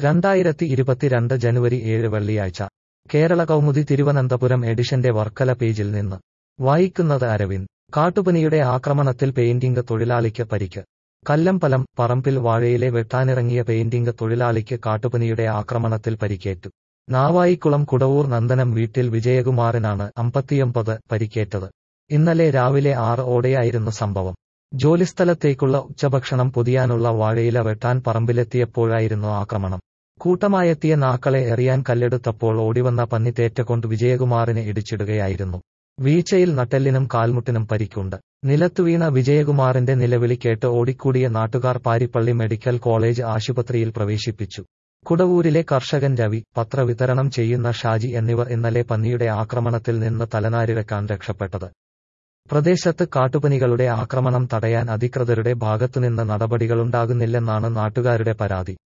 രണ്ടായിരത്തി ഇരുപത്തിരണ്ട് ജനുവരി ഏഴ് വെള്ളിയാഴ്ച കേരള കൗമുദി തിരുവനന്തപുരം എഡിഷന്റെ വർക്കല പേജിൽ നിന്ന് വായിക്കുന്നത് അരവിന്ദ് കാട്ടുപനിയുടെ ആക്രമണത്തിൽ പെയിന്റിംഗ് തൊഴിലാളിക്ക് പരിക്ക് കല്ലമ്പലം പറമ്പിൽ വാഴയിലെ വെട്ടാനിറങ്ങിയ പെയിന്റിംഗ് തൊഴിലാളിക്ക് കാട്ടുപനിയുടെ ആക്രമണത്തിൽ പരിക്കേറ്റു നാവായിക്കുളം കുടവൂർ നന്ദനം വീട്ടിൽ വിജയകുമാറിനാണ് അമ്പത്തിയൊമ്പത് പരിക്കേറ്റത് ഇന്നലെ രാവിലെ ആറ് ഓടെയായിരുന്നു സംഭവം ജോലിസ്ഥലത്തേക്കുള്ള ഉച്ചഭക്ഷണം പൊതിയാനുള്ള വാഴയില വെട്ടാൻ പറമ്പിലെത്തിയപ്പോഴായിരുന്നു ആക്രമണം കൂട്ടമായെത്തിയ നാക്കളെ എറിയാൻ കല്ലെടുത്തപ്പോൾ ഓടിവന്ന പന്നി തേറ്റകൊണ്ട് വിജയകുമാറിനെ ഇടിച്ചിടുകയായിരുന്നു വീഴ്ചയിൽ നട്ടെല്ലിനും കാൽമുട്ടിനും പരിക്കുണ്ട് നിലത്തുവീണ വിജയകുമാറിന്റെ നിലവിളി കേട്ട് ഓടിക്കൂടിയ നാട്ടുകാർ പാരിപ്പള്ളി മെഡിക്കൽ കോളേജ് ആശുപത്രിയിൽ പ്രവേശിപ്പിച്ചു കുടവൂരിലെ കർഷകൻ രവി പത്രവിതരണം ചെയ്യുന്ന ഷാജി എന്നിവർ ഇന്നലെ പന്നിയുടെ ആക്രമണത്തിൽ നിന്ന് തലനാരിഴക്കാൻ രക്ഷപ്പെട്ടത് പ്രദേശത്ത് കാട്ടുപനികളുടെ ആക്രമണം തടയാൻ അധികൃതരുടെ ഭാഗത്തുനിന്ന് നടപടികളുണ്ടാകുന്നില്ലെന്നാണ് നാട്ടുകാരുടെ പരാതി